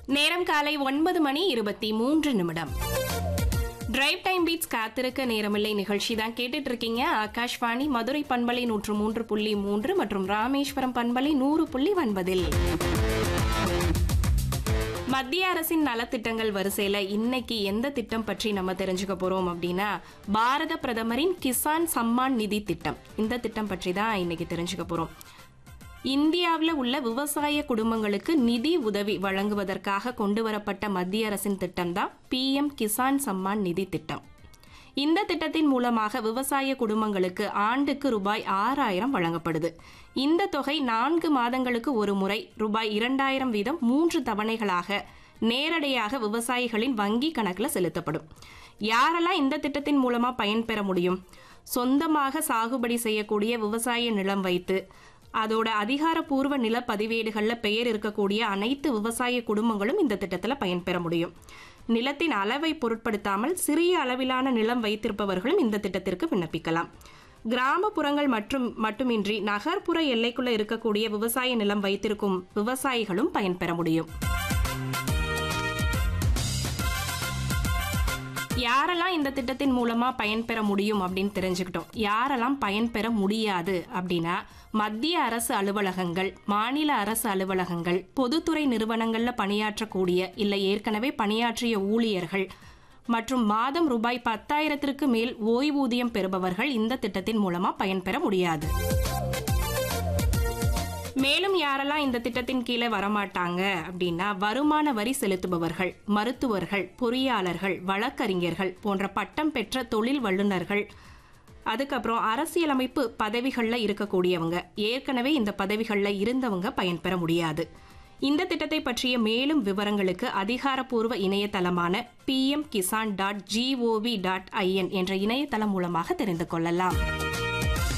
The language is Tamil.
நேரம் காலை ஒன்பது மணி இருபத்தி மூன்று நிமிடம் டிரைவ் டைம் பீட்ஸ் காத்திருக்க நேரமில்லை நிகழ்ச்சி தான் கேட்டுட்டு இருக்கீங்க ஆகாஷ்வாணி மதுரை பண்பலை நூற்று மூன்று புள்ளி மூன்று மற்றும் ராமேஸ்வரம் பண்பலை நூறு புள்ளி ஒன்பதில் மத்திய அரசின் நலத்திட்டங்கள் வரிசையில இன்னைக்கு எந்த திட்டம் பற்றி நம்ம தெரிஞ்சுக்க போறோம் அப்படின்னா பாரத பிரதமரின் கிசான் சம்மான் நிதி திட்டம் இந்த திட்டம் பற்றி தான் இன்னைக்கு தெரிஞ்சுக்க போறோம் இந்தியாவில் உள்ள விவசாய குடும்பங்களுக்கு நிதி உதவி வழங்குவதற்காக கொண்டு வரப்பட்ட மத்திய அரசின் திட்டம் தான் பிஎம் கிசான் சம்மான் நிதி திட்டம் இந்த திட்டத்தின் மூலமாக விவசாய குடும்பங்களுக்கு ஆண்டுக்கு ரூபாய் ஆறாயிரம் வழங்கப்படுது இந்த தொகை நான்கு மாதங்களுக்கு ஒரு முறை ரூபாய் இரண்டாயிரம் வீதம் மூன்று தவணைகளாக நேரடியாக விவசாயிகளின் வங்கி கணக்கில் செலுத்தப்படும் யாரெல்லாம் இந்த திட்டத்தின் மூலமா பயன்பெற முடியும் சொந்தமாக சாகுபடி செய்யக்கூடிய விவசாய நிலம் வைத்து அதோட அதிகாரப்பூர்வ நில பதிவேடுகளில் பெயர் இருக்கக்கூடிய அனைத்து விவசாய குடும்பங்களும் இந்த திட்டத்தில் பயன்பெற முடியும் நிலத்தின் அளவை பொருட்படுத்தாமல் சிறிய அளவிலான நிலம் வைத்திருப்பவர்களும் இந்த திட்டத்திற்கு விண்ணப்பிக்கலாம் கிராமப்புறங்கள் மற்றும் மட்டுமின்றி நகர்ப்புற எல்லைக்குள்ள இருக்கக்கூடிய விவசாய நிலம் வைத்திருக்கும் விவசாயிகளும் பயன்பெற முடியும் யாரெல்லாம் இந்த திட்டத்தின் மூலமா பயன்பெற முடியும் அப்படின்னு தெரிஞ்சுக்கிட்டோம் யாரெல்லாம் பயன்பெற முடியாது அப்படின்னா மத்திய அரசு அலுவலகங்கள் மாநில அரசு அலுவலகங்கள் பொதுத்துறை நிறுவனங்கள்ல பணியாற்றக்கூடிய இல்லை ஏற்கனவே பணியாற்றிய ஊழியர்கள் மற்றும் மாதம் ரூபாய் பத்தாயிரத்திற்கு மேல் ஓய்வூதியம் பெறுபவர்கள் இந்த திட்டத்தின் மூலமா பயன்பெற முடியாது மேலும் யாரெல்லாம் இந்த திட்டத்தின் கீழே வரமாட்டாங்க அப்படின்னா வருமான வரி செலுத்துபவர்கள் மருத்துவர்கள் பொறியாளர்கள் வழக்கறிஞர்கள் போன்ற பட்டம் பெற்ற தொழில் வல்லுநர்கள் அதுக்கப்புறம் அரசியலமைப்பு பதவிகளில் இருக்கக்கூடியவங்க ஏற்கனவே இந்த பதவிகளில் இருந்தவங்க பயன்பெற முடியாது இந்த திட்டத்தை பற்றிய மேலும் விவரங்களுக்கு அதிகாரப்பூர்வ இணையதளமான PM Kisan dot G O V dot I N என்ற இணையதளம் மூலமாக தெரிந்து கொள்ளலாம்